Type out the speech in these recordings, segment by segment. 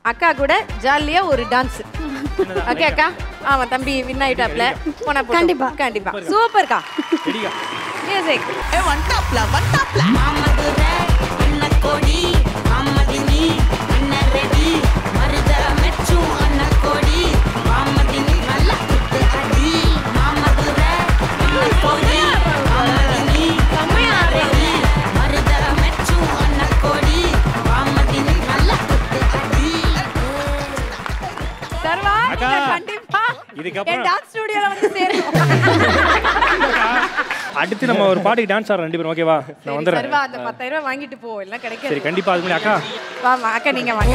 அக்கா கூட ஜாலியா ஒரு டான்ஸ் ஓகே அக்கா ஆமா தம்பி வின் ஆயிட்டாப்ல போனா போட்டும். கண்டிப்பா. கண்டிப்பா சூப்பர்க்கா ரெடியா மியூசிக் மாமதுரை அண்ண கோடி மாமதினி அண்ண ரெடி மருத மெச்சும் அண்ண கோடி மாமதினி நல்ல குத்து அடி மாமதுரை அண்ண கோடி மாமதினி அண்ண ரெடி மருத மெச்சும் அண்ண கோடி மாமதினி நல்ல குத்து அடி சர்வா அக்கா. நீங்க கண்டிப்பா இதுக்கப்புறம் என் டான்ஸ் ஸ்டுடியோல வந்து சேரணும் அடுத்து நம்ம ஒரு பாட்டுக்கு டான்ஸ் ஆடுறோம் ரெண்டு பேரும் ஓகேவா நான் சரி, வந்துடுறேன் சர்வா அந்த பத்தாயிரம் ரூபாய் வாங்கிட்டு போ எல்லாம் சரி கிடைக்காது கண்டிப்பா அதுக்கு முன்னாடி அக்கா வாமா அக்கா நீங்க வாங்க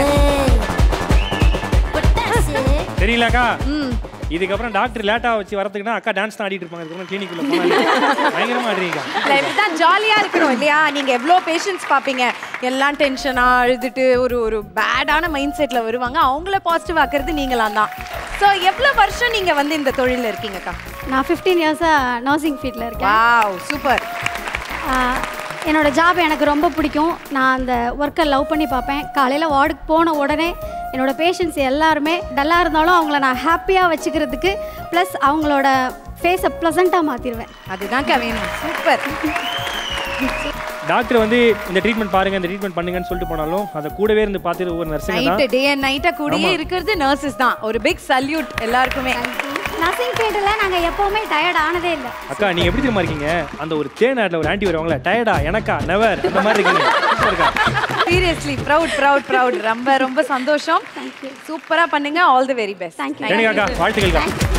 தெரியலக்கா இதுக்கப்புறம் டாக்டர் லேட்டா வச்சு வரதுக்குன்னா அக்கா டான்ஸ் தான் ஆடிட்டு இருப்பாங்க இதுக்கப்புறம் கிளினிக்குள்ள போனாங்க பயங்கரமா ஆடுறீங்க இல்ல, இப்படிதான் ஜாலியா இருக்கணும் இல்லையா நீங்க எவ்வளோ பேஷண்ட்ஸ் பாப்பீங்க எல்லாம் டென்ஷனா அழுதுட்டு ஒரு ஒரு பேடான மைண்ட் செட்ல வருவாங்க அவங்கள பாசிட்டிவ் ஆக்குறது நீங்களாம் தான் ஸோ எவ்வளோ வருஷம் நீங்க வந்து இந்த தொழில்ல இருக்கீங்கக்கா நான் ஃபிஃப்டீன் இயர்ஸாக நர்சிங் ஃபீல்டில் இருக்கேன் வாவ் சூப்பர் ஆஹ், என்னோட ஜாப் எனக்கு ரொம்ப பிடிக்கும் நான் அந்த ஒர்க்கை லவ் பண்ணி பார்ப்பேன் காலையில் வார்டுக்கு போன உடனே என்னோட பேஷண்ட்ஸ் எல்லாருமே டல்லாக இருந்தாலும் அவங்கள நான் ஹாப்பியாக வச்சுக்கிறதுக்கு ப்ளஸ் அவங்களோட ஃபேஸை ப்ளசண்ட்டாக மாற்றிடுவேன் அதுதான்க்கா வேணும் சூப்பர் டாக்டர் வந்து இந்த ட்ரீட்மெண்ட் பாருங்க இந்த ட்ரீட்மெண்ட் பண்ணுங்கன்னு சொல்லிட்டு போனாலும் அதை கூடவே இருந்து பார்த்துட்டு ஒவ்வொரு நர்ஸுங்க நைட்டு தான் டே அண்ட் நைட்டா கூடயே இருக்கிறது நர்சஸ் தான் ஒரு பிக் சல்யூட் எல்லாருக்குமே நர்சிங் ஃபீல்டில் நாங்கள் எப்போவுமே டயர்ட் ஆனதே இல்லை அக்கா நீங்க எப்படி தெரியுமா இருக்கீங்க அந்த ஒரு தேனாட்ல ஒரு ஆண்டி வருவாங்களே டயர்டா எனக்கா நெவர் அந்த மாதிரி இருக்கீங்க Super அக்கா. சீரியஸ்லி ப்ரவுட் ப்ரவுட் ப்ரவுட் ரொம்ப ரொம்ப சந்தோஷம் சூப்பரா பண்ணுங்க all the very best Thank you. Renuka அக்கா வாழ்த்துக்கள்க்கா